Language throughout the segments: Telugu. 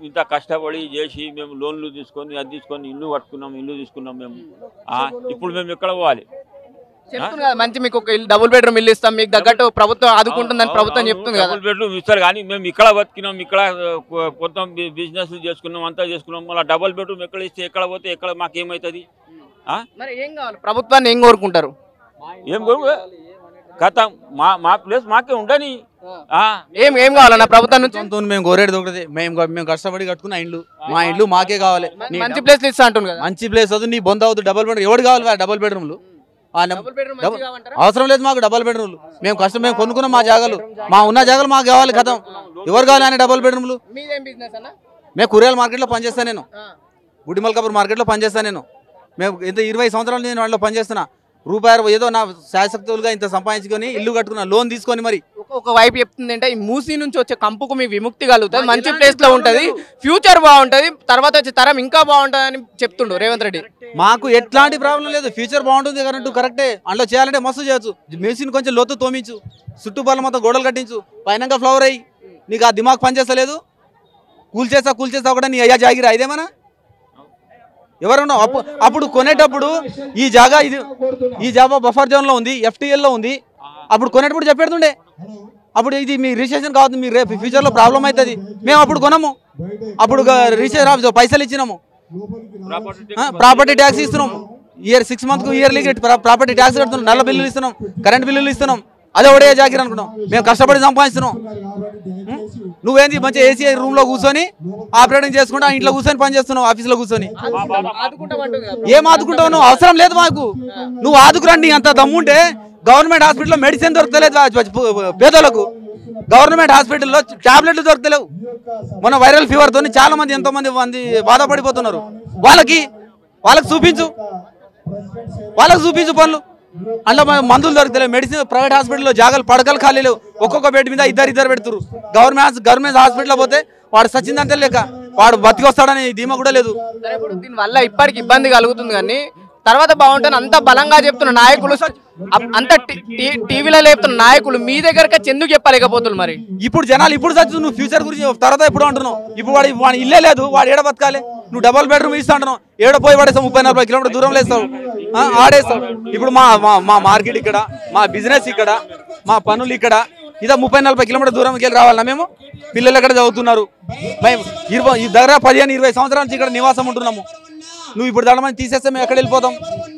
ఇంత కష్టపడి చేసి మేము లోన్లు తీసుకొని అది తీసుకొని ఇల్లు కట్టుకున్నాం ఇల్లు తీసుకున్నాం మేము ఆ, ఇప్పుడు మేము ఎక్కడ పోవాలి చెప్తుంది కదా మంచి మీకు ఒక ఇల్లు డబుల్ బెడ్రూమ్ ఇల్లు ఇస్తాం మీకు తగ్గట్టు ప్రభుత్వం ఆదుకుంటుందని ప్రభుత్వం చెప్తుంది కదా డబుల్ బెడ్రూమ్ ఇస్తారు కానీ మేము ఇక్కడ బతికినాం ఇక్కడ ఆ, కొ- మొత్తం బిజినెస్ చేసుకున్నాం అంతా చేసుకున్నాం మళ్ళీ డబుల్ బెడ్రూమ్ ఎక్కడ ఇస్తే ఎక్కడ పోతే ఎక్కడ మాకేమవుతుంది ఆ? మరి ఏం కావాలి ప్రభుత్వాన్ని ఏం కోరుకుంటారు ఏం గొడవ? కథ మా మా ప్లేస్ మాకే ఉండని ఆ, ఏం ఏం కావాలన్న ప్రభుత్వం నుంచి సొంతం మేము కోరేది ఒకటి మేము మేము కష్టపడి కట్టుకున్న ఇండ్లు మా ఇండ్లు మాకే కావాలి నీ మంచి ప్లేస్ ఇస్తా అంటుంది కదా మంచి ప్లేస్ అది నీ బొంద అవుతుంది డబల్ బెడ్రూమ్ ఎవడు కావాలి డబల్ బెడ్రూమ్లు ఆ నెం- డబుల్ బెడ్రూమ్ డబుల్- అవసరం లేదు మాకు డబల్ బెడ్రూమ్లు మేము కష్టం మేము కొనుక్కున్నాం మా జాగాలు మా ఉన్న జాగాలు మాకు కావాలి కథం ఎవరు కావాలి అని డబల్ బెడ్రూమ్లు మీదేం బిజినెస్ అన్న మేము కూరగాయల మార్కెట్లో పనిచేస్తాను నేను గుడి మల్కాపూర్ మార్కెట్లో పనిచేస్తాను నేను మేము ఇంత ఇరవై సంవత్సరాలు నేను వాళ్ళలో పనిచేస్తున్నా రూపాయి ఏదో నా శాశక్తులుగా ఇంత సంపాదించుకొని ఇల్లు కట్టుకున్నా లోన్ తీసుకొని మరి ఒక- ఒక వైపు చెప్తుంది అంటే ఈ మూసీ నుంచి వచ్చే కంపుకు మీ విముక్తి కలుగుతుంది మంచి ప్లేస్ లో ఉంటది ఫ్యూచర్ బాగుంటది తర్వాత వచ్చే తరం ఇంకా బాగుంటది అని చెప్తుండు రేవంత్ రెడ్డి మాకు ఎట్లాంటి ప్రాబ్లం లేదు ఫ్యూచర్ బాగుంటుంది కరెంట్ కరెక్టే అందులో చేయాలంటే మస్తు చేయొచ్చు మెషిన్ కొంచెం లోతు తోమించు చుట్టుపక్కల మొత్తం గోడలు కట్టించు పైన ఫ్లవర్ అయ్యి నీకు ఆ దిమాగ్ పని చేస్తలేదు కూల్ చేస్తా కూల్ చేస్తా కూడా నీ అయ్యా జాగిరా ఇదేమన్నా ఎవరున్నా అప్పుడు అప్పుడు కొనేటప్పుడు ఈ జాగా ఇది ఈ జాబా బఫర్ జోన్లో ఉంది ఎఫ్టీఎల్లో ఉంది అప్పుడు కొనేటప్పుడు చెప్పేడుతుండే అప్పుడు ఇది మీ రిజిస్ట్రేషన్ కావద్దు మీ రేపు ఫ్యూచర్లో ప్రాబ్లం అవుతుంది మేము అప్పుడు కొనము అప్పుడు రిజిస్ట్రేషన్ ఆఫీస్ పైసలు ఇచ్చినాము ప్రాపర్టీ ట్యాక్స్ ఇస్తున్నాం year six month yearly property tax కడుతున్నాం నల్ల బిల్లులు ఇస్తున్నాం కరెంట్ బిల్లులు ఇస్తున్నాం అదే ఒకటే జాగిర్ అనుకున్నాం మేము కష్టపడి సంపాదిస్తున్నాం ఉం? నువ్వేంది మంచి ఏసీ రూమ్ లో కూర్చొని ఆపరేటింగ్ చేసుకుంటా ఇంట్లో కూర్చొని పని చేస్తున్నావు ఆఫీస్ లో కూర్చొని ఏం ఆదుకుంటావు నువ్వు అవసరం లేదు మాకు నువ్వు ఆదుకురండి అంత దమ్ముంటే గవర్నమెంట్ హాస్పిటల్లో మెడిసిన్ దొరకలేదు వా- వా- పేదలకు గవర్నమెంట్ హాస్పిటల్లో టాబ్లెట్లు దొరకలేవు మన వైరల్ ఫీవర్ తోని చాలా మంది ఎంతో మంది మంది బాధపడిపోతున్నారు వాళ్ళకి వాళ్ళకి చూపించు వాళ్ళకి చూపించు పనులు అందులో మన మందులు దొరకలేవు మెడిసిన్ ప్రైవేట్ హాస్పిటల్లో జాగాలు పడకలు ఖాళీ లేవు ఒక్కొక్క బెడ్ మీద ఇద్దరు ఇద్దరు పెడుతురు గవర్నమెంట్ గవర్నమెంట్ హాస్పిటల్లో పోతే వాడు సచ్చిందంటే లేక వాడు బతికి వస్తాడని ధీమా కూడా లేదు సరే ఇప్పుడు దీని వల్ల ఇప్పటికి ఇబ్బంది కలుగుతుంది కానీ తర్వాత బాగుంటుంది అంత బలంగా చెప్తున్న నాయకులు అప్- అంత టీ- టీ- టీవీలో లేపుతున్న నాయకులు మీ దగ్గరకి వచ్చి ఎందుకు చెప్పలేకపోతున్నారు మరి ఇప్పుడు జనాలు ఇప్పుడు చచ్చు నువ్వు ఫ్యూచర్ గురించి తర్వాత ఎప్పుడు అంటున్నావు ఇప్పుడు వాడి వాడి ఇల్లే లేదు వాడు ఏడ బతకాలి నువ్వు డబల్ బెడ్రూమ్ ఇస్తా అంటున్నావు ఏడ పోయి పడేస్తావు ముప్పై నలభై కిలోమీటర్ దూరం లేస్తావు ఆ, ఆడేస్తావు ఇప్పుడు మా మా మా మార్కెట్ ఇక్కడ మా బిజినెస్ ఇక్కడ మా పనులు ఇక్కడ ఇదే ముప్పై నలభై కిలోమీటర్ దూరంకి వెళ్ళి రావాలన్నా మేము పిల్లలు ఎక్కడ చదువుతున్నారు మేము ఇరవై ఈ దగ్గర పదిహేను ఇరవై సంవత్సరాల నుంచి ఇక్కడ నివాసం ఉంటున్నాము నువ్వు ఇప్పుడు దళమని తీసేస్తే మేము ఎక్కడ వెళ్ళిపోతాం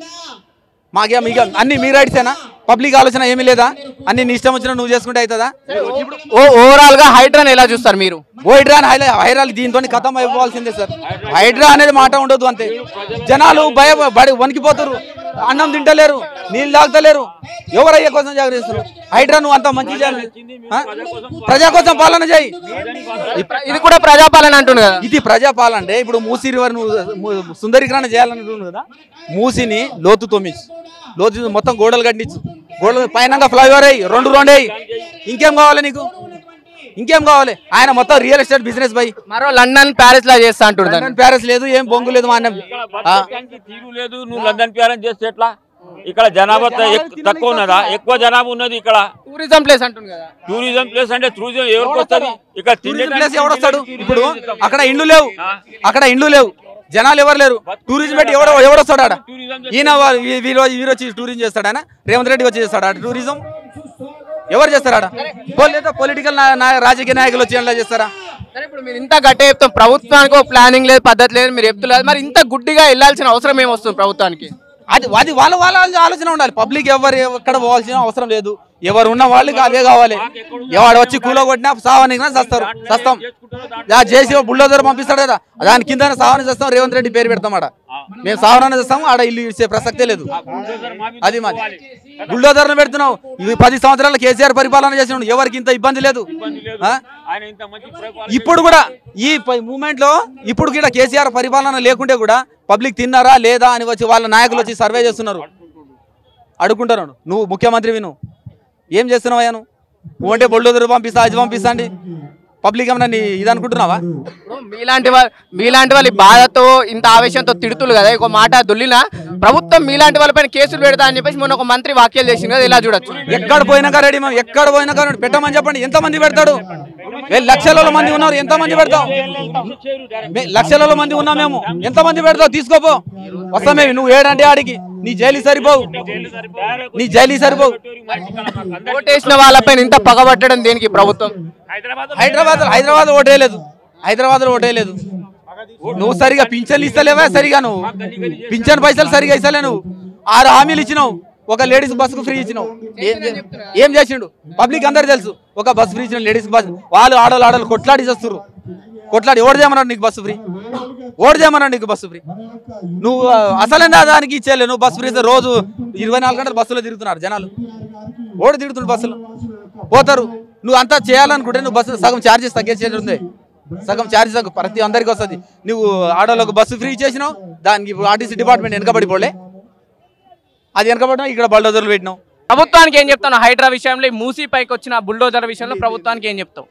మాకేం ఇక అన్ని మీ రైట్సేనా పబ్లిక్ ఆలోచన ఏమీ లేదా అన్ని నీ ఇష్టం వచ్చినా నువ్వు చేసుకుంటే అవుతుందా ఓ ఓవరాల్ గా హైడ్రాన్ ఎలా చూస్తారు మీరు హైడ్రా అని హైలై హైరాలు దీంతో ఖతం అయిపోవాల్సిందే సార్ హైడ్రా అనేది మాట ఉండదు అంతే జనాలు భయ బడి వణికిపోతారు అన్నం తింటలేరు నీళ్ళు తాగుతలేరు ఎవరయ్యే కోసం జాగ్రత్త హైడ్రా నువ్వు అంత మంచి చేయాలి ఆ? ప్రజా కోసం పాలన చేయి ఇది కూడా ప్రజాపాలన అంటుంది కదా ఇది ప్రజాపాలన అంటే ఇప్పుడు మూసి రివర్ నువ్వు ము- సుందరీకరణ చేయాలనుకుంటున్నావు కదా మూసిని లోతు తొమ్మిచ్చు లోతు మొత్తం గోడలు కట్టించు గోడలు పైన ఫ్లైఓవర్ అయ్యి రెండు రెండు అయ్యి ఇంకేం కావాలి నీకు ఇంకేం కావాలి ఆయన మొత్తం రియల్ ఎస్టేట్ బిజినెస్ బై మరో లండన్ ప్యారిస్ లా చేస్తా అంటుంది లండన్ ప్యారిస్ లేదు ఏం బొంగు లేదు మా అన్న ఆ, బతకడానికి తీరు లేదు నువ్వు లండన్ ప్యారం చేస్తే ఎట్లా ఇక్కడ జనాభా త- ఎక్- తక్కువ ఉన్నదా ఎక్కువ జనాభా ఉన్నది ఇక్కడ టూరిజం ప్లేస్ అంటుంది కదా టూరిజం ప్లేస్ అంటే టూరిజం ఎవరికి వస్తుంది ఇక్కడ టూరిజం ప్లేస్ ఎవడొస్తాడు ఇప్పుడు అక్కడ ఇండ్లు లేవు అక్కడ ఇండ్లు లేవు జనాలు ఎవరు లేరు టూరిజం పెట్టి ఎవడో ఎవడొస్తాడు ఆడ ఈయన వా- వీ- వీరు వీరు వచ్చి టూరిజం చేస్తాడు ఆయన రేవంత్ రెడ్డి వచ్చి చేస్తాడు ఆడ టూరిజం ఎవరు చేస్తారు ఆడ పో- లేదా పొలిటికల్ రాజకీయ నాయకులు వచ్చి ఎలా చేస్తారా సరే ఇప్పుడు మీరు ఇంత గట్టే చెప్తాం ప్రభుత్వానికి ఒక ప్లానింగ్ లేదు పద్ధతి లేదు మీరు చెప్తున్నారు మరి ఇంత గుడ్డిగా వెళ్ళాల్సిన అవసరం ఏమొస్తుంది ప్రభుత్వానికి అది అది వాళ్ళ వాళ్ళ ఆలోచన ఉండాలి పబ్లిక్ ఎవరు ఎక్కడ పోవాల్సిన అవసరం లేదు ఎవరు ఉన్న వాళ్ళకి అదే కావాలి ఎవడు వచ్చి కూలో కొట్టినా సావని సస్తారు సస్తాం చేసి బుల్డోజర్ పంపిస్తాడు కదా దాని కింద సావని చేస్తాం రేవంత్ రెడ్డి పేరు పెడతాం ఆడ మేము సావనాన్ని చేస్తాం ఆడ ఇల్లు ఇచ్చే ప్రసక్తే లేదు అది మాది బుల్డోజర్ను పెడుతున్నావు ఇవి పది సంవత్సరాలు కేసీఆర్ పరిపాలన చేసినాడు ఎవరికి ఇంత ఇబ్బంది లేదు ఆ? ఆయన ఇంత మంచి పరిపాలన ఇప్పుడు కూడా ఈ మూమెంట్ లో ఇప్పుడు కూడా కేసీఆర్ పరిపాలన లేకుంటే కూడా పబ్లిక్ తిన్నారా లేదా అని వచ్చి వాళ్ళ నాయకులు వచ్చి సర్వే చేస్తున్నారు అడుగుంటారు నువ్వు ముఖ్యమంత్రివి నువ్వు ఏం చేస్తున్నావయ్యా నువ్వు నువ్వు అంటే బొల్డోదరు పంపిస్తా అది పంపిస్తా అండి పబ్లిక్ ఏమన్నా నీ ఇది అనుకుంటున్నావా ఇప్పుడు మీలాంటి వాళ్ళు మీలాంటి వాళ్ళు ఈ బాధతో ఇంత ఆవేశంతో తిడుతులు కదా ఒక మాట దుల్లినా ప్రభుత్వం మీలాంటి వాళ్ళపైన కేసులు పెడతా అని చెప్పేసి మొన్న ఒక మంత్రి వ్యాఖ్యలు చేసింది కదా ఇలా చూడొచ్చు ఎక్కడ పోయినాక రెడీ మేము ఎక్కడ పోయినాక రెడీ. పెట్టమని చెప్పండి ఎంత మంది పెడతాడు ఏ లక్షలలో మంది ఉన్నారు ఎంత మంది పెడతాం మే- లక్షలలో మంది ఉన్నాం మేము ఎంత మంది పెడతావు తీసుకోపో వస్తామే నువ్వు ఏడంటే ఆడికి నీ జైలు సరిపోవు నీ జైలు సరిపోవు ఓటేసిన వాళ్ళపైన ఇంత పగబట్టడం దేనికి ప్రభుత్వం హైదరాబాద్ హైదరాబాద్ ఓటేయలేదు హైదరాబాద్ ఓటేయలేదు నువ్వు సరిగా పింఛన్లు ఇస్తలేవా సరిగా నువ్వు పింఛన్ పైసలు సరిగా ఇస్తలే నువ్వు ఆరు హామీలు ఇచ్చినావు ఒక లేడీస్ బస్సుకు ఫ్రీ ఇచ్చినావు ఏం చే- ఏం చేసిండు పబ్లిక్ అందరు తెలుసు ఒక బస్ ఫ్రీ ఇచ్చిన లేడీస్ బస్ వాళ్ళు ఆడలు ఆడలు కొట్లాడి చేస్తారు కొట్లాడి ఓడి చేయమన్నాడు నీకు బస్సు ఫ్రీ ఓడి చేయమన్నాడు నీకు బస్సు ఫ్రీ నువ్వు ఆ, అసలైన దానికి ఇచ్చేయలే నువ్వు బస్సు ఫ్రీ ఇస్తే రోజు ఇరవై నాలుగు గంటలు బస్సులో తిరుగుతున్నారు జనాలు ఓడి తిరుగుతుండు బస్సులో పోతారు నువ్వు అంతా చేయాలనుకుంటే నువ్వు బస్సు సగం ఛార్జెస్ తగ్గించేది ఉంది సగం ఛార్జెస్ తగ్గు ప్రతి అందరికి వస్తుంది నువ్వు ఆడోళ్ళకు బస్సు ఫ్రీ చేసినావు దానికి ఇప్పుడు ఆర్టీసీ డిపార్ట్మెంట్ వెనకబడిపోలే అది వెనకబడినా ఇక్కడ బల్డోజర్లు పెట్టినావు ప్రభుత్వానికి ఏం చెప్తాను హైడ్రా విషయంలో ఈ మూసీ పైకి వచ్చిన బుల్డోజర్ విషయంలో ప్రభుత్వానికి ఏం చెప్తావు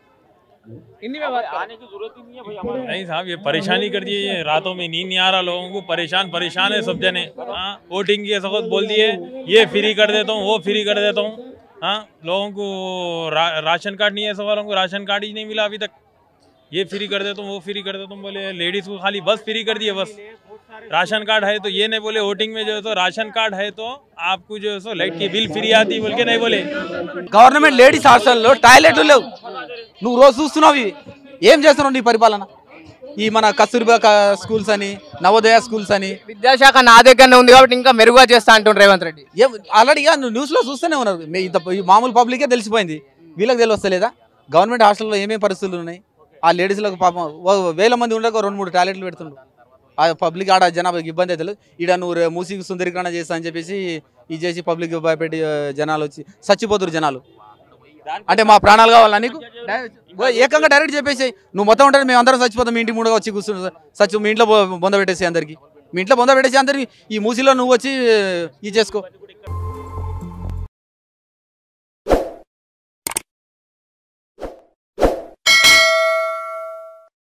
नहीं साहब ये परेशानी कर दिए ये रातों में नींद नहीं आ रहा लोगों को परेशान परेशान है सब जने हाँ वोटिंग की सखत बोल दिए ये फ्री कर देता हूँ वो फ्री कर देता हूँ हाँ लोगों को रा, राशन कार्ड नहीं है सब वालों को राशन कार्ड ही नहीं मिला अभी तक ये फ्री कर देता हूँ वो फ्री कर देता हूँ बोले लेडीज को खाली बस फ्री कर दिए बस राशन कार्ड है तो ये नहीं बोले वोटिंग में जो है तो राशन कार्ड है तो आपको जो है सो लाइट की बिल फ्री आती बोल के नहीं बोले గవర్నమెంట్ లేడీస్ హాస్టల్లో టాయిలెట్లు లేవు నువ్వు రోజు చూస్తున్నావు ఇవి ఏం చేస్తున్నావు నీ పరిపాలన ఈ మన కస్తూర్బా క- స్కూల్స్ అని నవోదయ స్కూల్స్ అని విద్యాశాఖ నా దగ్గరనే ఉంది కాబట్టి ఇంకా మెరుగుగా చేస్తా అంటుండ్రు రేవంత్ రెడ్డి ఏం ఆల్రెడీ నువ్వు న్యూస్లో చూస్తూనే ఉన్నారు మే- ఇంత ఈ మామూలు పబ్లికే తెలిసిపోయింది వీళ్ళకి తెలియస్తలేదా గవర్నమెంట్ హాస్టల్లో ఏమేమి పరిస్థితులు ఉన్నాయి ఆ లేడీస్లకు పాపం ఓ వేల మంది ఉండక రెండు మూడు టాయిలెట్లు పెడుతుండ్రు ఆ పబ్లిక్ ఆడ జనాభాకి ఇబ్బంది అవుతుంది ఈడ నువ్వు రే- మూసికి సుందరీకరణ చేస్తా అని చెప్పేసి ఇది చేసి పబ్లిక్ భయపెట్టి ఆ, జనాలు వచ్చి చచ్చిపోతురు జనాలు అంటే మా ప్రాణాలు కావాలా నీకు ఓ, ఏకంగా డైరెక్ట్ చెప్పేసి నువ్వు మొత్తం ఉంటే మేము అందరం చచ్చిపోతాం మీ ఇంటి మూడుగా వచ్చి కూర్చుని చచ్చి మీ ఇంట్లో బొ- బొంద పెట్టేసి అందరికి మీ ఇంట్లో బొంద పెట్టేసి అందరికి ఈ మూసిలో నువ్వు వచ్చి ఇది చేసుకో